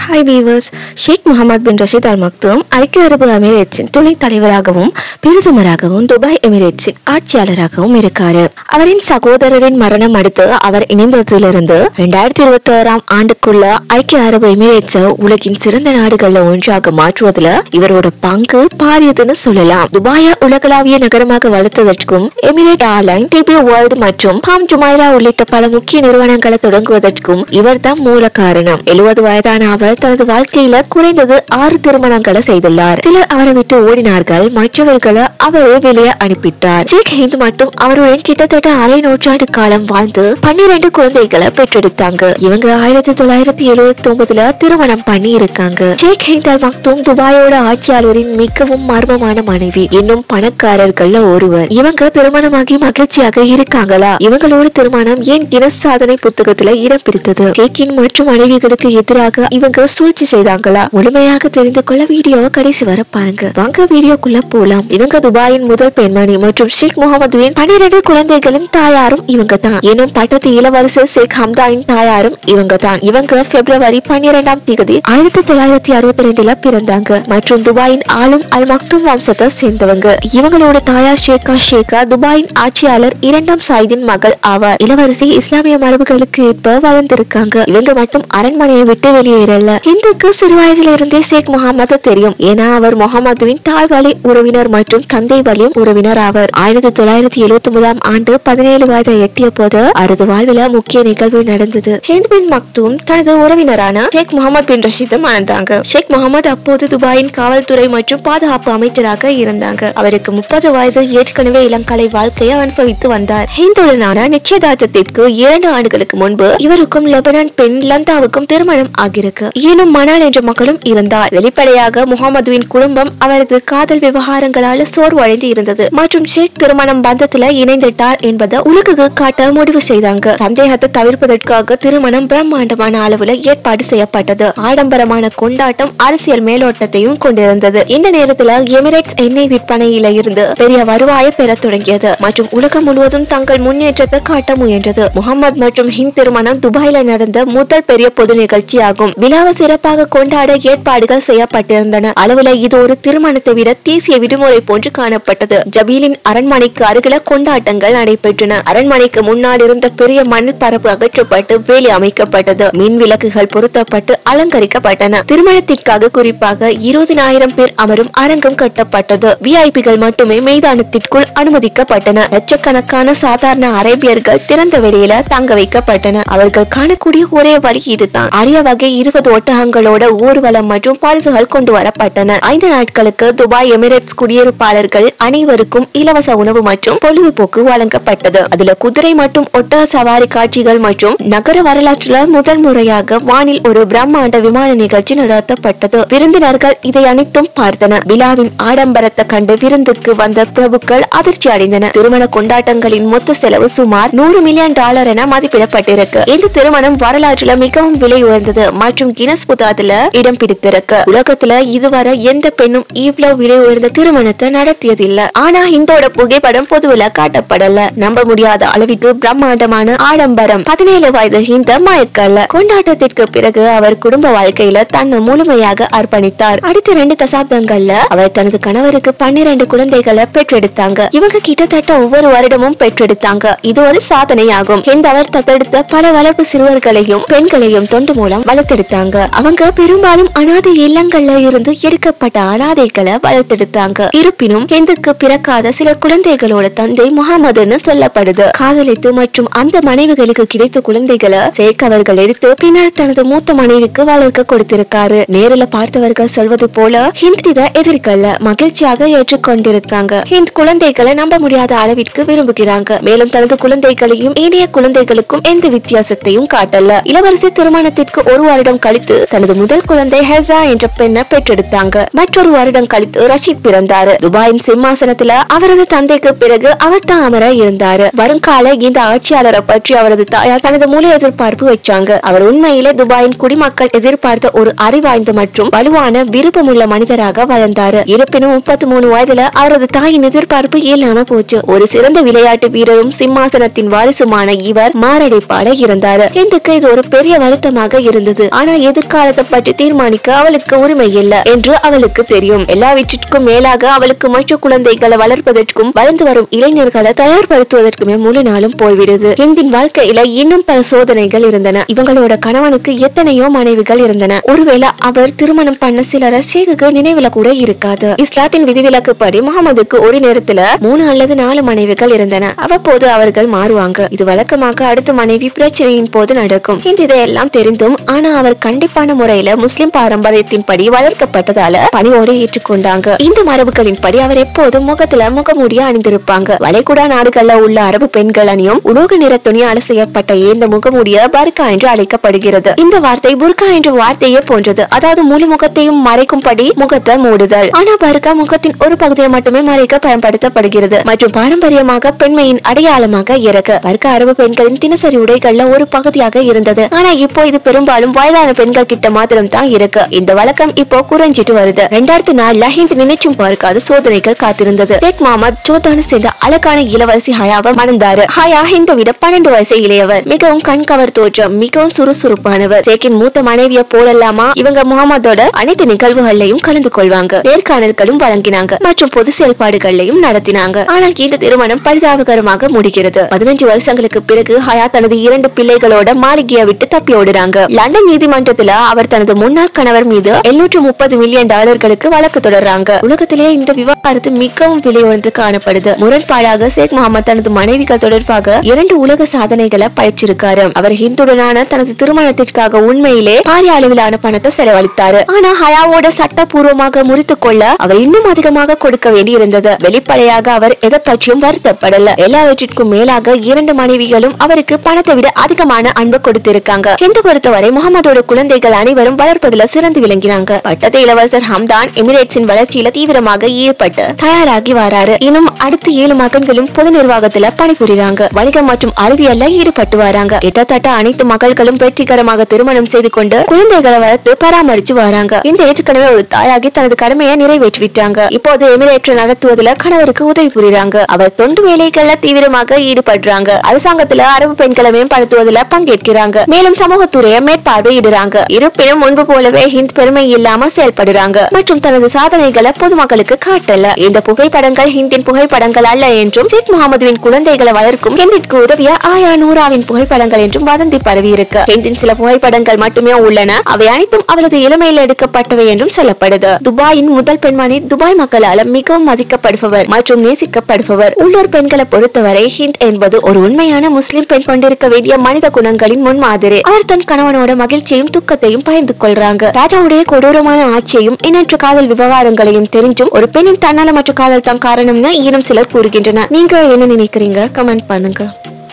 hi viewers Sheikh Mohammed bin Rashid Al Maktoum ஐக்கிய அரபு எமிரேட்ஸின் துணைத் தலைவராகவும் பிரதமராகவும் துபாய் எமிரேட்ஸின் ஆட்சியாளராகவும் இருக்காரு அவரின் சகோதரரின் மரணம் அடுத்து அவர் இணைந்ததிலிருந்து ரெண்டாயிரத்தி இருபத்தி ஓராம் ஆண்டுக்குள்ள ஐக்கிய அரபு எமிரேட்ஸை உலகின் சிறந்த நாடுகள்ல ஒன்றாக மாற்றுவதுல இவரோட பங்கு பாரியதுன்னு சொல்லலாம் துபாயை உலகளாவிய நகரமாக வளர்த்ததற்கும் எமிரேட் ஏர்லைன் டிபி வேர்ல்டு மற்றும் பாம் ஜுமைரா உள்ளிட்ட பல முக்கிய நிறுவனங்களை தொடங்குவதற்கும் இவர்தான் மூல காரணம் எழுபது வயதான அவர் தனது வாழ்க்கையில குறைந்தது ஆறு திருமணங்களை செய்துள்ளார் சிலர் அவரை விட்டு ஓடினார்கள் மற்றவர்களை அவரே வெளியே அனுப்பிட்டார் ஷேக் ஹிந்த் மட்டும் அவருடன் கிட்டத்தட்ட அரை நூற்றாண்டு காலம் வாழ்ந்து பன்னிரண்டு குழந்தைகளை பெற்றெடுத்தாங்க இவங்க ஆயிரத்தி தொள்ளாயிரத்தி எழுபத்தி ஒன்பதுல திருமணம் பண்ணி இருக்காங்க ஷேக் ஹிந்த் அல் மக்தூம் துபாயோட ஆட்சியாளரின் மிகவும் மர்மமான மனைவி இன்னும் பணக்காரர்கள்ல ஒருவர் இவங்க திருமணமாகி மகிழ்ச்சியாக இருக்காங்களா இவங்களோட திருமணம் ஏன் கினஸ் சாதனை புத்தகத்துல இடம் பிடித்தது ஷேக்கின் மற்றும் மனைவிகளுக்கு எதிராக இவங்க சூழ்ச்சி செய்தாங்களா முழுமையாக தெரிந்து கொள்ள வீடியோவை கடைசி வர பாருங்க வாங்க வீடியோக்குள்ள போலாம் இவங்க துபாயின் முதல் பெண்மணி மற்றும் ஷேக் முகமதுவின் பன்னிரண்டு குழந்தைகளின் தாயாரும் இவங்க தான் எனும் பட்டத்து இளவரசர் ஷேக் ஹம்தாயின் தாயாரும் இவங்க தான் இவங்க பிப்ரவரி பன்னிரெண்டாம் தேதி ஆயிரத்தி தொள்ளாயிரத்தி அறுபத்தி ரெண்டுல பிறந்தாங்க மற்றும் துபாயின் ஆளும் அல் மக்தும் வம்சத்தை சேர்ந்தவங்க இவங்களோட தாயார் ஷேகா ஷேகா துபாயின் ஆட்சியாளர் இரண்டாம் சாயிதின் மகள் ஆவார் இளவரசி இஸ்லாமிய மரபுகளுக்கு ஏற்ப வளர்ந்திருக்காங்க இவங்க மட்டும் அரண்மனையை விட்டு வெளியேறல ஹிந்துக்கு சிறு வயதில இருந்தே ஷேக் முகமது தெரியும் ஏன்னா அவர் முகமதுவின் தாய் வழி உறவினர் மற்றும் தந்தை வழியும் உறவினர் ஆவர் ஆயிரத்தி தொள்ளாயிரத்தி எழுபத்தி ஒன்பதாம் ஆண்டு பதினேழு வயதை எட்டிய போது அவரது வாழ்வில் முக்கிய நிகழ்வு நடந்தது ஹிந்த் பின் மக்தூம் தனது உறவினரான ஷேக் முகமது பின் ரஷீதை மணந்தாங்க ஷேக் முகமது அப்போது துபாயின் காவல்துறை மற்றும் பாதுகாப்பு அமைச்சராக இருந்தாங்க அவருக்கு முப்பது வயது ஏற்கனவே இளங்கலை வாழ்க்கையை அனுபவித்து வந்தார் ஹிந்துடனான நிச்சயதார்த்தத்திற்கு இரண்டு ஆண்டுகளுக்கு முன்பு இவருக்கும் லெபனான் பெண் லந்தாவுக்கும் திருமணம் ஆகியிருக்கு ஈனும் மணால் என்ற மகளும் இருந்தார் வெளிப்படையாக முகமதுவின் குடும்பம் அவரது காதல் விவகாரங்களால சோர்வடைந்து இருந்தது மற்றும் ஷேக் திருமணம் பந்தத்துல இணைந்துட்டார் என்பதை உலகுக்கு காட்ட முடிவு செய்தாங்க சந்தேகத்தை தவிர்ப்பதற்காக திருமணம் பிரம்மாண்டமான அளவுல ஏற்பாடு செய்யப்பட்டது ஆடம்பரமான கொண்டாட்டம் அரசியல் மேலோட்டத்தையும் கொண்டிருந்தது இந்த நேரத்துல எமிரேட்ஸ் எண்ணெய் விற்பனையில இருந்து பெரிய வருவாயை பெற தொடங்கியது மற்றும் உலகம் முழுவதும் தங்கள் முன்னேற்றத்தை காட்ட முயன்றது முகமது மற்றும் ஹிந்த் திருமணம் துபாயில நடந்த முதல் பெரிய பொது நிகழ்ச்சியாகும் விழாவை சிறப்பாக கொண்டாட ஏற்பாடுகள் செய்யப்பட்டிருந்தன அளவுல இது ஒரு திருமணத்தை விட தேசிய விடுமுறை போன்று காணப்பட்டது ஜபீலின் அரண்மனைக்கு அருகில கொண்டாட்டங்கள் நடைபெற்றன அரண்மனைக்கு முன்னால் இருந்த பெரிய மணல் பரப்பு அகற்றப்பட்டு வேலி அமைக்கப்பட்டது மின் விளக்குகள் பொருத்தப்பட்டு அலங்கரிக்கப்பட்டன திருமணத்திற்காக குறிப்பாக இருபதினாயிரம் பேர் அமரும் அரங்கம் கட்டப்பட்டது விஐபிகள் மட்டுமே மைதானத்திற்குள் அனுமதிக்கப்பட்டன லட்சக்கணக்கான சாதாரண அரேபியர்கள் திறந்த வெளியில தங்க வைக்கப்பட்டன அவர்கள் காணக்கூடிய ஒரே வழி இதுதான் அரிய வகை இருபது ஒட்டகங்களோட ஊர்வலம் மற்றும் பரிசுகள் கொண்டு வரப்பட்டன ஐந்து நாட்களுக்கு துபாய் எமிரேட்ஸ் குடியிருப்பாளர்கள் அனைவருக்கும் இலவச உணவு மற்றும் பொழுதுபோக்கு வழங்கப்பட்டது அதுல குதிரை மற்றும் ஒட்டக சவாரி காட்சிகள் மற்றும் நகர வரலாற்றுல முதல் முறையாக வானில் ஒரு பிரம்மாண்ட விமான நிகழ்ச்சி நடத்தப்பட்டது விருந்தினர்கள் இதை அனைத்தும் பார்த்தனர் விழாவின் ஆடம்பரத்தை கண்டு விருந்துக்கு வந்த பிரபுக்கள் அதிர்ச்சி அடைந்தனர் திருமண கொண்டாட்டங்களின் மொத்த செலவு சுமார் நூறு மில்லியன் டாலர் என மதிப்பிடப்பட்டிருக்கு இந்த திருமணம் வரலாற்றுல மிகவும் விலை உயர்ந்தது மற்றும் கினஸ் புத்தகத்துல இடம் பிடித்திருக்கு உலகத்துல இதுவரை எந்த பெண்ணும் இவ்வளவு விலை உயர்ந்த திருமணத்தை நடத்தியதில்லை ஆனா இந்தோட புகைப்படம் பொதுவில் காட்டப்படல நம்ப முடியாத அளவிற்கு பிரம்மாண்டமான ஆடம்பரம் பதினேழு வயது இந்த மயக்கல்ல கொண்டாட்டத்திற்கு பிறகு அவர் குடும்ப வாழ்க்கையில தன்னை முழுமையாக அர்ப்பணித்தார் அடுத்த ரெண்டு தசாப்தங்கள்ல அவர் தனது கணவருக்கு பன்னிரண்டு குழந்தைகளை பெற்றெடுத்தாங்க இவங்க கிட்டத்தட்ட ஒவ்வொரு வருடமும் பெற்றெடுத்தாங்க இது ஒரு சாதனையாகும் இந்த அவர் தத்தெடுத்த பல வளர்ப்பு சிறுவர்களையும் பெண்களையும் தொண்டு மூலம் வளர்த்தெடுத்தாங்க அவங்க பெரும்பாலும் அனாதை இல்லங்கள்ல இருந்து எடுக்கப்பட்ட அனாதைகளை வளர்த்தெடுத்தாங்க இருப்பினும் ஹிந்துக்கு பிறக்காத சில குழந்தைகளோட தந்தை முகமதுன்னு சொல்லப்படுது காதலித்து மற்றும் அந்த மனைவிகளுக்கு கிடைத்த குழந்தைகளை சேர்க்க அவர்கள் எடுத்து பின்னர் தனது மூத்த மனைவிக்கு வளர்க்க கொடுத்திருக்காரு நேரில் பார்த்தவர்கள் சொல்வது போல ஹிந்த் இதை எதிர்க்கல மகிழ்ச்சியாக ஏற்றுக்கொண்டிருக்காங்க ஹிந்த் குழந்தைகளை நம்ப முடியாத அளவிற்கு விரும்புகிறாங்க மேலும் தனது குழந்தைகளையும் ஏனைய குழந்தைகளுக்கும் எந்த வித்தியாசத்தையும் காட்டல இளவரசி திருமணத்திற்கு ஒரு வருடம் கழித்து தனது முதல் குழந்தை ஹெசா என்ற பெண்ணை பெற்றெடுத்தாங்க மற்றொரு வருடம் கழித்து ரஷீத் பிறந்தாரு துபாயின் சிம்மாசனத்துல அவரது தந்தைக்கு பிறகு அவர் தான் அமர இருந்தாரு வருங்கால இந்த ஆட்சியாளரை பற்றி அவரது தாயார் தனது முழு எதிர்பார்ப்பு வச்சாங்க அவர் உண்மையிலே துபாயின் குடிமக்கள் எதிர்பார்த்த ஒரு அறிவாய்ந்த மற்றும் வலுவான விருப்பமுள்ள மனிதராக வளர்ந்தாரு இருப்பினும் முப்பத்தி மூணு வயதுல அவரது தாயின் எதிர்பார்ப்பு இல்லாம போச்சு ஒரு சிறந்த விளையாட்டு வீரரும் சிம்மாசனத்தின் வாரிசுமான இவர் மாரடைப்பாட இருந்தாரு ஹிந்துக்கு இது ஒரு பெரிய வருத்தமாக இருந்தது ஆனா எது எதிர்காலத்தை பற்றி தீர்மானிக்க அவளுக்கு உரிமை இல்லை என்று அவளுக்கு தெரியும் எல்லாவற்றிற்கும் மேலாக அவளுக்கு மற்ற குழந்தைகளை வளர்ப்பதற்கும் வளர்ந்து வரும் இளைஞர்களை தயார்படுத்துவதற்குமே முழு நாளும் போய்விடுது ஹிந்தின் வாழ்க்கையில இன்னும் பல சோதனைகள் இருந்தன இவங்களோட கணவனுக்கு எத்தனையோ மனைவிகள் இருந்தன ஒருவேளை அவர் திருமணம் பண்ண சிலரை ஷேகுக்கு நினைவுல கூட இருக்காது இஸ்லாத்தின் விதிவிலக்குப்படி முகமதுக்கு ஒரு நேரத்துல மூணு அல்லது நாலு மனைவிகள் இருந்தன அவ்வப்போது அவர்கள் மாறுவாங்க இது வழக்கமாக அடுத்த மனைவி பிரச்சனையின் போது நடக்கும் ஹிந்தி இதையெல்லாம் தெரிந்தும் ஆனா அவர் கண்டிப்பான முறையில முஸ்லிம் பாரம்பரியத்தின்படி வளர்க்கப்பட்டதால பணியோடு ஏற்றுக்கொண்டாங்க இந்த மரபுகளின்படி அவர் எப்போதும் முகத்துல முகமூடிய அணிந்திருப்பாங்க வளைகுடா நாடுகள்ல உள்ள அரபு பெண்கள் அணியும் உலோக நிற துணியால செய்யப்பட்ட இந்த முகமூடிய பர்கா என்று அழைக்கப்படுகிறது இந்த வார்த்தை புர்கா என்ற வார்த்தையே போன்றது அதாவது முழு முகத்தையும் மறைக்கும்படி முகத்தை மூடுதல் ஆனா பர்கா முகத்தின் ஒரு பகுதியை மட்டுமே மறைக்க பயன்படுத்தப்படுகிறது மற்றும் பாரம்பரியமாக பெண்மையின் அடையாளமாக இறக்க பர்கா அரபு பெண்களின் தினசரி உடைகள்ல ஒரு பகுதியாக இருந்தது ஆனா இப்போ இது பெரும்பாலும் வயதான பெண்கள் கிட்ட மாத்திரம் தான் இருக்கு இந்த வழக்கம் இப்போ குறைஞ்சிட்டு வருது ரெண்டாயிரத்தி நாலுல ஹிந்த் நினைச்சும் பார்க்காத சோதனைகள் காத்திருந்தது ஷேக் முகமது ஜோதான சேர்ந்த அழகான இளவரசி ஹயாவை மணந்தாரு ஹயா ஹிந்த விட பன்னெண்டு வயசு இளையவர் மிகவும் கண்கவர் தோற்றம் மிகவும் சுறுசுறுப்பானவர் ஷேக்கின் மூத்த மனைவிய போலல்லாமா இவங்க முகமதோட அனைத்து நிகழ்வுகள்லையும் கலந்து கொள்வாங்க நேர்காணல்களும் வழங்கினாங்க மற்றும் பொது செயல்பாடுகளையும் நடத்தினாங்க ஆனா இந்த திருமணம் பரிதாபகரமாக முடிகிறது பதினஞ்சு வருஷங்களுக்கு பிறகு ஹயா தனது இரண்டு பிள்ளைகளோட மாளிகையை விட்டு தப்பி ஓடுறாங்க லண்டன் நீதிமன்றத்துல அவர் தனது முன்னாள் கணவர் மீது 730 முப்பது மில்லியன் டாலர்களுக்கு வழக்கு தொடர்றாங்க உலகத்திலே இந்த விவகாரத்து மிகவும் விலை ஒன்று காணப்படுது முரண்பாடாக ஷேக் முகமது தனது மனைவிகள் தொடர்பாக இரண்டு உலக சாதனைகளை பயிற்சிருக்காரு அவர் ஹிந்துடனான தனது திருமணத்திற்காக உண்மையிலே பாரிய அளவிலான பணத்தை செலவழித்தாரு ஆனா ஹயாவோட சட்டபூர்வமாக முறித்துக் கொள்ள அவர் இன்னும் அதிகமாக கொடுக்க வேண்டி இருந்தது வெளிப்படையாக அவர் எதை பற்றியும் வருத்தப்படல எல்லாவற்றிற்கும் மேலாக இரண்டு மனைவிகளும் அவருக்கு பணத்தை விட அதிகமான அன்பு கொடுத்திருக்காங்க ஹிந்து பொறுத்தவரை முகமதோட குழந்தைகள் அனைவரும் வளர்ப்பதில் சிறந்து விளங்கினாங்க பட்டத்து இளவரசர் ஹம்தான் எமிரேட்ஸின் வளர்ச்சியில தீவிரமாக ஈடுபட்டு தயாராகி வராரு இன்னும் அடுத்த ஏழு மகன்களும் பொது நிர்வாகத்துல பணிபுரிறாங்க வணிகம் மற்றும் அறிவியல்ல ஈடுபட்டு வராங்க கிட்டத்தட்ட அனைத்து மகள்களும் வெற்றிகரமாக திருமணம் செய்து கொண்டு குழந்தைகளை வளர்த்து பராமரிச்சு வராங்க இந்த ஏற்கனவே ஒரு தாயாகி தனது கடமையை நிறைவேற்றி விட்டாங்க இப்போது எமிரேட் நடத்துவதில் கணவருக்கு உதவி புரிறாங்க அவர் தொண்டு வேலைகள்ல தீவிரமாக ஈடுபடுறாங்க அரசாங்கத்துல அரபு பெண்களை மேம்படுத்துவதில் பங்கேற்கிறாங்க மேலும் சமூகத்துறையை மேற்பார்வையிடுறாங்க இருப்பினும் முன்பு போலவே ஹிந்த் பெருமை இல்லாம செயல்படுறாங்க மற்றும் தனது சாதனைகளை பொதுமக்களுக்கு காட்டல இந்த புகைப்படங்கள் ஹிந்தின் புகைப்படங்கள் அல்ல என்றும் ஷேக் முகமதுவின் குழந்தைகளை வளர்க்கும் ஹிந்திற்கு உதவிய ஆயா நூராவின் புகைப்படங்கள் என்றும் வதந்தி பரவி இருக்கு ஹிந்தின் சில புகைப்படங்கள் மட்டுமே உள்ளன அவை அனைத்தும் அவளது இளமையில் எடுக்கப்பட்டவை என்றும் சொல்லப்படுது துபாயின் முதல் பெண்மணி துபாய் மக்களால் மிகவும் மதிக்கப்படுபவர் மற்றும் நேசிக்கப்படுபவர் உள்ளூர் பெண்களை பொறுத்தவரை ஹிந்த் என்பது ஒரு உண்மையான முஸ்லிம் பெண் கொண்டிருக்க வேண்டிய மனித குணங்களின் முன்மாதிரி அவர் தன் கணவனோட மகிழ்ச்சியையும் துக்கத்தையும் பகிர்ந்து கொள்றாங்க ராஜாவுடைய கொடூரமான ஆட்சியையும் எண்ணற்ற காதல் விவகாரங்களையும் தெரிஞ்சும் ஒரு பெண்ணின் தன்னலமற்ற காதல் தான் காரணம்னு ஈனம் சிலர் கூறுகின்றனர் நீங்க என்ன நினைக்கிறீங்க கமெண்ட் பண்ணுங்க